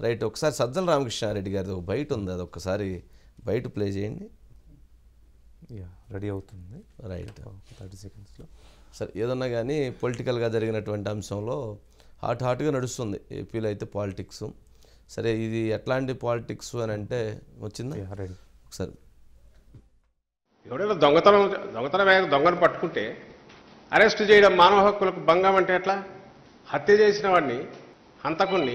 Right ఒకసారి సజ్జల రామకృష్ణారెడ్డి గారిది ఒక బయట ఉంది అది ఒక్కసారి బయట ప్లే చేయండి యా రెడీ అవుతుంది రైట్ థర్టీ సెకండ్స్లో సరే ఏదన్నా కానీ పొలిటికల్గా జరిగినటువంటి అంశంలో హాట్ హాట్గా నడుస్తుంది ఏపీలో అయితే పాలిటిక్స్ సరే ఇది ఎట్లాంటి పాలిటిక్స్ అని అంటే వచ్చిందా యా రెడీ ఒకసారి ఎవడైనా దొంగతనం దొంగతనం వేగ దొంగను పట్టుకుంటే అరెస్ట్ చేయడం మానవ హక్కులకు భంగం అంటే ఎట్లా హత్య చేసిన వాడిని హంతకుణ్ణి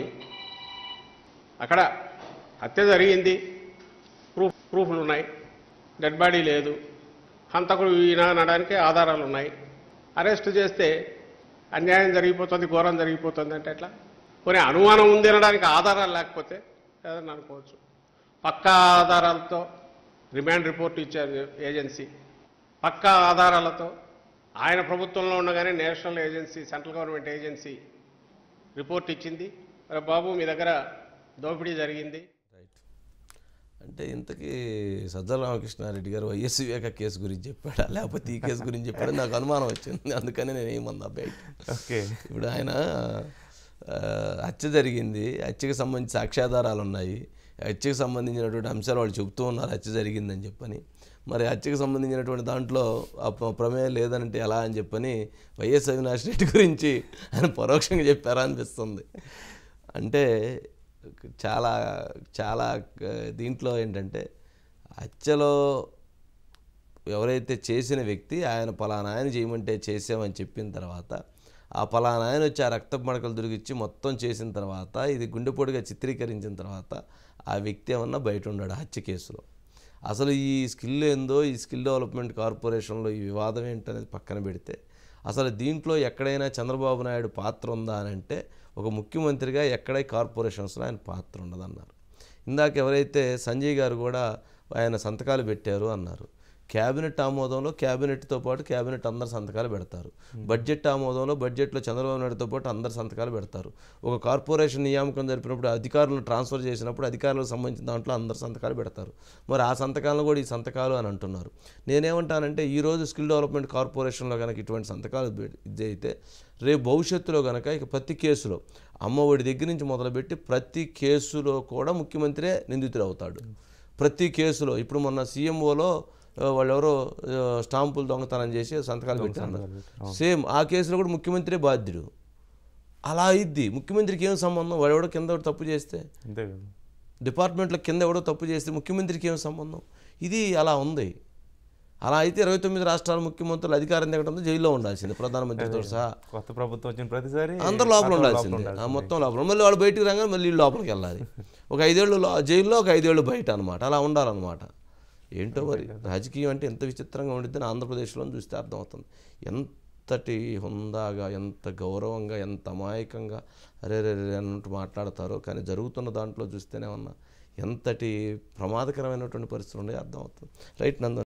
అక్కడ హత్య జరిగింది ప్రూఫ్ ప్రూఫ్లు ఉన్నాయి డెడ్ బాడీ లేదు హంతకుడు ఈయన అనడానికి ఆధారాలు ఉన్నాయి అరెస్ట్ చేస్తే అన్యాయం జరిగిపోతుంది ఘోరం జరిగిపోతుంది అంటే ఎట్లా కొన్ని అనుమానం ఉంది అనడానికి ఆధారాలు లేకపోతే ఏదన్నా అనుకోవచ్చు పక్కా ఆధారాలతో రిమాండ్ రిపోర్ట్ ఇచ్చారు ఏజెన్సీ పక్కా ఆధారాలతో ఆయన ప్రభుత్వంలో ఉండగానే national agency central government agency report ఇచ్చింది "అరే బాబు మీ దగ్గర దోపిడీ జరిగింది రైట్ అంటే ఇంతకీ సజ్జల రామకృష్ణారెడ్డి గారు వైఎస్ వివేక కేసు గురించి చెప్పాడా లేకపోతే ఈ కేసు గురించి చెప్పాడా నాకు అనుమానం వచ్చింది అందుకని నేను ఏమన్నా బయట ఓకే ఇప్పుడు ఆయన ఆ, హత్య జరిగింది హత్యకు సంబంధించి సాక్ష్యాధారాలు ఉన్నాయి హత్యకు సంబంధించినటువంటి అంశాలు వాళ్ళు చెబుతూ ఉన్నారు హత్య జరిగిందని చెప్పని మరి హత్యకు సంబంధించినటువంటి దాంట్లో ఆ ప్ర- ప్రమేయం లేదనంటే ఎలా అని చెప్పని వైఎస్ అవినాష్ రెడ్డి గురించి ఆయన పరోక్షంగా చెప్పారా అనిపిస్తుంది అంటే చాలా చాలా ఆ, దీంట్లో ఏంటంటే హత్యలో ఎవరైతే చేసిన వ్యక్తి ఆయన పలానా ఆయన చేయమంటే చేసామని చెప్పిన తర్వాత ఆ పలానా ఆయన వచ్చి ఆ రక్త మడకలు దొరికిచ్చి మొత్తం చేసిన తర్వాత ఇది గుండెపోటుగా చిత్రీకరించిన తర్వాత ఆ వ్యక్తి ఏమన్నా బయట ఉన్నాడు హత్య కేసులో అసలు ఈ స్కిల్ ఏందో ఈ స్కిల్ డెవలప్మెంట్ కార్పొరేషన్లో ఈ వివాదం ఏంటనేది పక్కన పెడితే అసలు దీంట్లో ఎక్కడైనా చంద్రబాబు నాయుడు పాత్ర ఉందా అని అంటే ఒక ముఖ్యమంత్రిగా ఎక్కడ కార్పొరేషన్స్లో ఆయన పాత్ర ఉండదన్నారు ఇందాక ఎవరైతే సంజయ్ గారు కూడా ఆయన సంతకాలు పెట్టారు అన్నారు క్యాబినెట్ ఆమోదంలో క్యాబినెట్తో పాటు క్యాబినెట్ అందరు సంతకాలు పెడతారు బడ్జెట్ ఆమోదంలో బడ్జెట్లో చంద్రబాబు నాయుడుతో పాటు అందరు సంతకాలు పెడతారు ఒక కార్పొరేషన్ నియామకం జరిపినప్పుడు అధికారులను ట్రాన్స్ఫర్ చేసినప్పుడు అధికారులకు సంబంధించిన దాంట్లో అందరు సంతకాలు పెడతారు మరి ఆ సంతకాలను కూడా ఈ సంతకాలు అని అంటున్నారు నేనేమంటానంటే ఈరోజు స్కిల్ డెవలప్మెంట్ కార్పొరేషన్లో కనుక ఇటువంటి సంతకాలు పె- ఇది అయితే రేపు భవిష్యత్తులో కనుక ఇక ప్రతి కేసులో అమ్మఒడి దగ్గర నుంచి మొదలుపెట్టి ప్రతి కేసులో కూడా ముఖ్యమంత్రే నిందితుడు అవుతాడు ప్రతి కేసులో ఇప్పుడు మొన్న సీఎంఓలో వాళ్ళెవరో ఆ, స్టాంపులు దొంగతనం చేసి సంతకాలు పెట్టారు సేమ్ ఆ కేసులో కూడా ముఖ్యమంత్రి బాధ్యుడు అలా అయింది ముఖ్యమంత్రికి ఏం సంబంధం వాడెవడో కింద ఎవడో తప్పు చేస్తే అంతే కదా డిపార్ట్మెంట్లో కింద ఎవడో తప్పు చేస్తే ముఖ్యమంత్రికి ఏం సంబంధం ఇది అలా ఉంది అలా అయితే ఇరవై తొమ్మిది రాష్ట్రాల ముఖ్యమంత్రులు అధికారం దిగడంతో జైల్లో ఉండాల్సింది ప్రధానమంత్రితో సహా కొత్త ప్రభుత్వం వచ్చిన ప్రతిసారి అందరు లోపల పాత ఉండాల్సిందే ఉండాల్సిందే. ఆ మొత్తం లోపల మళ్ళీ వాళ్ళు బయటికి రాగానే మళ్ళీ వీళ్ళు లోపలికి వెళ్ళాలి ఒక ఐదేళ్ళు లో- జైల్లో ఒక ఐదేళ్ళు బయట అనమాట అలా ఉండాలన్నమాట ఏంటో మరి రాజకీయం అంటే ఎంత విచిత్రంగా ఉండిద్దని ఆంధ్రప్రదేశ్లో చూస్తే అర్థమవుతుంది ఎంతటి హుందాగా ఎంత గౌరవంగా ఎంత అమాయకంగా అరే రే రే అన్నట్టు మాట్లాడతారో కానీ జరుగుతున్న దాంట్లో చూస్తేనే ఉన్నా ఎంతటి ప్రమాదకరమైనటువంటి పరిస్థితులు ఉన్నాయో అర్థమవుతుంది రైట్ నందు